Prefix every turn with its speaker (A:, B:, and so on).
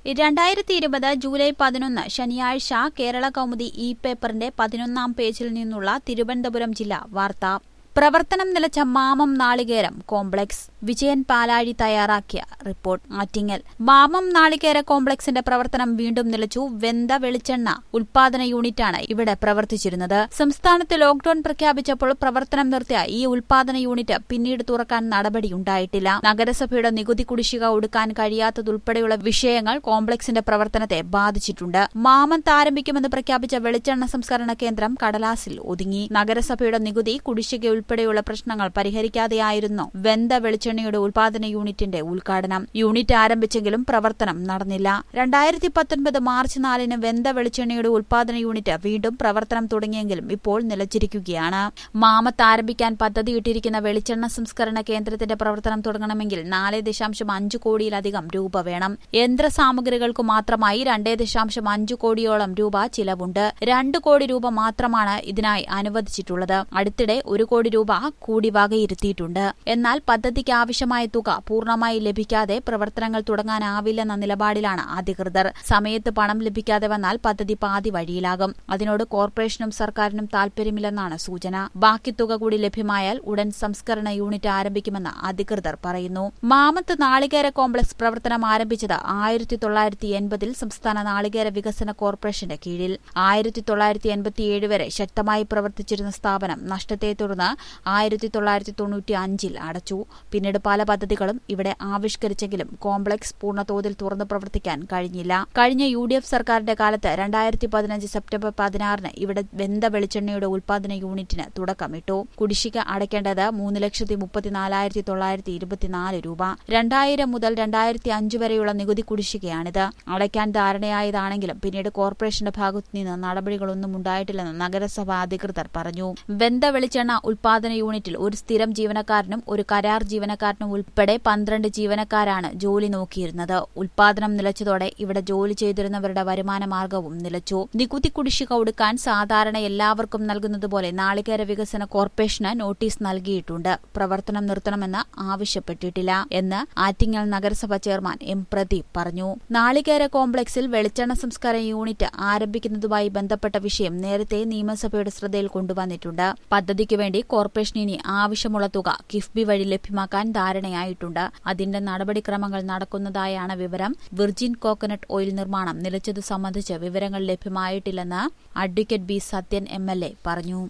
A: രണ്ടായിരത്തി ഇരുപത് ജൂലൈ പതിനൊന്ന് ശനിയാഴ്ച കേരള കൗമുദി ഇ പേപ്പറിന്റെ പതിനൊന്നാം പേജിൽ നിന്നുള്ള തിരുവനന്തപുരം ജില്ലാ വാർത്ത പ്രവർത്തനം നിലച്ച മാമം നാളികേരം കോംപ്ലക്സ് വിജയൻ പാലാഴി തയ്യാറാക്കിയ റിപ്പോർട്ട് ആറ്റിങ്ങൽ മാമം നാളികേര കോംപ്ലക്സിന്റെ പ്രവർത്തനം വീണ്ടും നിലച്ചു വെന്ത വെളിച്ചെണ്ണ ഉൽപാദന യൂണിറ്റാണ് ഇവിടെ പ്രവർത്തിച്ചിരുന്നത് സംസ്ഥാനത്ത് ലോക്ഡൌൺ പ്രഖ്യാപിച്ചപ്പോൾ പ്രവർത്തനം നിർത്തിയ ഈ ഉൽപാദന യൂണിറ്റ് പിന്നീട് തുറക്കാൻ നടപടിയുണ്ടായിട്ടില്ല നഗരസഭയുടെ നികുതി കുടിശ്ശിക ഒടുക്കാൻ കഴിയാത്തതുൾപ്പെടെയുള്ള വിഷയങ്ങൾ കോംപ്ലക്സിന്റെ പ്രവർത്തനത്തെ ബാധിച്ചിട്ടുണ്ട് മാമത്ത് ആരംഭിക്കുമെന്ന് പ്രഖ്യാപിച്ച വെളിച്ചെണ്ണ സംസ്കരണ കേന്ദ്രം കടലാസിൽ ഒതുങ്ങി നഗരസഭയുടെ നികുതി കുടിശ്ശിക ഉൾപ്പെടെയുള്ള പ്രശ്നങ്ങൾ പരിഹരിക്കാതെയായിരുന്നു വെന്ത വെളിച്ചെണ്ണയുടെ ഉൽപാദന യൂണിറ്റിന്റെ ഉദ്ഘാടനം യൂണിറ്റ് ആരംഭിച്ചെങ്കിലും പ്രവർത്തനം നടന്നില്ല രണ്ടായിരത്തി പത്തൊൻപത് മാർച്ച് നാലിന് വെന്ത വെളിച്ചെണ്ണയുടെ ഉൽപാദന യൂണിറ്റ് വീണ്ടും പ്രവർത്തനം തുടങ്ങിയെങ്കിലും ഇപ്പോൾ നിലച്ചിരിക്കുകയാണ് മാമത്ത് ആരംഭിക്കാൻ പദ്ധതിയിട്ടിരിക്കുന്ന വെളിച്ചെണ്ണ സംസ്കരണ കേന്ദ്രത്തിന്റെ പ്രവർത്തനം തുടങ്ങണമെങ്കിൽ നാല് ദശാംശം അഞ്ച് കോടിയിലധികം രൂപ വേണം യന്ത്ര സാമഗ്രികൾക്ക് മാത്രമായി രണ്ടേ ദശാംശം അഞ്ച് കോടിയോളം രൂപ ചിലവുണ്ട് രണ്ട് കോടി രൂപ മാത്രമാണ് ഇതിനായി അനുവദിച്ചിട്ടുള്ളത് അടുത്തിടെ ഒരു കോടി രൂപ കൂടി വകയിരുത്തിയിട്ടുണ്ട് എന്നാൽ പദ്ധതിക്ക് ആവശ്യമായ തുക പൂർണ്ണമായി ലഭിക്കാതെ പ്രവർത്തനങ്ങൾ തുടങ്ങാനാവില്ലെന്ന നിലപാടിലാണ് അധികൃതർ സമയത്ത് പണം ലഭിക്കാതെ വന്നാൽ പദ്ധതി പാതി വഴിയിലാകും അതിനോട് കോർപ്പറേഷനും സർക്കാരിനും താൽപര്യമില്ലെന്നാണ് സൂചന ബാക്കി തുക കൂടി ലഭ്യമായാൽ ഉടൻ സംസ്കരണ യൂണിറ്റ് ആരംഭിക്കുമെന്ന് അധികൃതർ പറയുന്നു മാമത്ത് നാളികേര കോംപ്ലക്സ് പ്രവർത്തനം ആരംഭിച്ചത് ആയിരത്തി തൊള്ളായിരത്തി എൺപതിൽ സംസ്ഥാന നാളികേര വികസന കോർപ്പറേഷന്റെ കീഴിൽ ആയിരത്തി തൊള്ളായിരത്തി എൺപത്തിയേഴ് വരെ ശക്തമായി പ്രവർത്തിച്ചിരുന്ന സ്ഥാപനം നഷ്ടത്തെ തുടർന്ന് ആയിരത്തി തൊള്ളായിരത്തി തൊണ്ണൂറ്റി അഞ്ചിൽ അടച്ചു പിന്നീട് പല പദ്ധതികളും ഇവിടെ ആവിഷ്കരിച്ചെങ്കിലും കോംപ്ലക്സ് പൂർണ്ണതോതിൽ തുറന്നു പ്രവർത്തിക്കാൻ കഴിഞ്ഞില്ല കഴിഞ്ഞ യു ഡി എഫ് സർക്കാരിന്റെ കാലത്ത് രണ്ടായിരത്തി പതിനഞ്ച് സെപ്റ്റംബർ പതിനാറിന് ഇവിടെ വെന്ത വെളിച്ചെണ്ണയുടെ ഉൽപാദന യൂണിറ്റിന് തുടക്കമിട്ടു കുടിശ്ശിക അടയ്ക്കേണ്ടത് മൂന്ന് ലക്ഷത്തി മുപ്പത്തിനാലായിരത്തി തൊള്ളായിരത്തി ഇരുപത്തിനാല് രൂപ രണ്ടായിരം മുതൽ രണ്ടായിരത്തി അഞ്ച് വരെയുള്ള നികുതി കുടിശ്ശികയാണിത് അടയ്ക്കാൻ ധാരണയായതാണെങ്കിലും പിന്നീട് കോർപ്പറേഷന്റെ ഭാഗത്തു നിന്ന് നടപടികളൊന്നും ഉണ്ടായിട്ടില്ലെന്ന് നഗരസഭ അധികൃതർ പറഞ്ഞു വെന്ത വെളിച്ചെണ്ണ ഉൽപാദന യൂണിറ്റിൽ ഒരു സ്ഥിരം ജീവനക്കാരനും ഒരു കരാർ ജീവനക്കാരനും ഉൾപ്പെടെ പന്ത്രണ്ട് ജീവനക്കാരാണ് ജോലി നോക്കിയിരുന്നത് ഉൽപാദനം നിലച്ചതോടെ ഇവിടെ ജോലി ചെയ്തിരുന്നവരുടെ വരുമാന മാർഗവും നിലച്ചു നികുതി കുടിശ്ശിക ഒടുക്കാൻ സാധാരണ എല്ലാവർക്കും നൽകുന്നതുപോലെ നാളികേര വികസന കോർപ്പറേഷന് നോട്ടീസ് നൽകിയിട്ടുണ്ട് പ്രവർത്തനം നിർത്തണമെന്ന് ആവശ്യപ്പെട്ടിട്ടില്ല എന്ന് ആറ്റിങ്ങൽ നഗരസഭ ചെയർമാൻ എം പ്രദീപ് പറഞ്ഞു നാളികേര കോംപ്ലക്സിൽ വെളിച്ചെണ്ണ സംസ്കാര യൂണിറ്റ് ആരംഭിക്കുന്നതുമായി ബന്ധപ്പെട്ട വിഷയം നേരത്തെ നിയമസഭയുടെ ശ്രദ്ധയിൽ കൊണ്ടുവന്നിട്ടുണ്ട് പദ്ധതിക്ക് വേണ്ടി കോർപ്പറേഷൻ ഇനി ആവശ്യമുള്ള തുക കിഫ്ബി വഴി ലഭ്യമാക്കാൻ ധാരണയായിട്ടുണ്ട് അതിന്റെ നടപടിക്രമങ്ങൾ നടക്കുന്നതായാണ് വിവരം വിർജിൻ കോക്കനട്ട് ഓയിൽ നിർമ്മാണം നിലച്ചതു സംബന്ധിച്ച് വിവരങ്ങൾ ലഭ്യമായിട്ടില്ലെന്ന് അഡ്വക്കേറ്റ് ബി സത്യൻ എം പറഞ്ഞു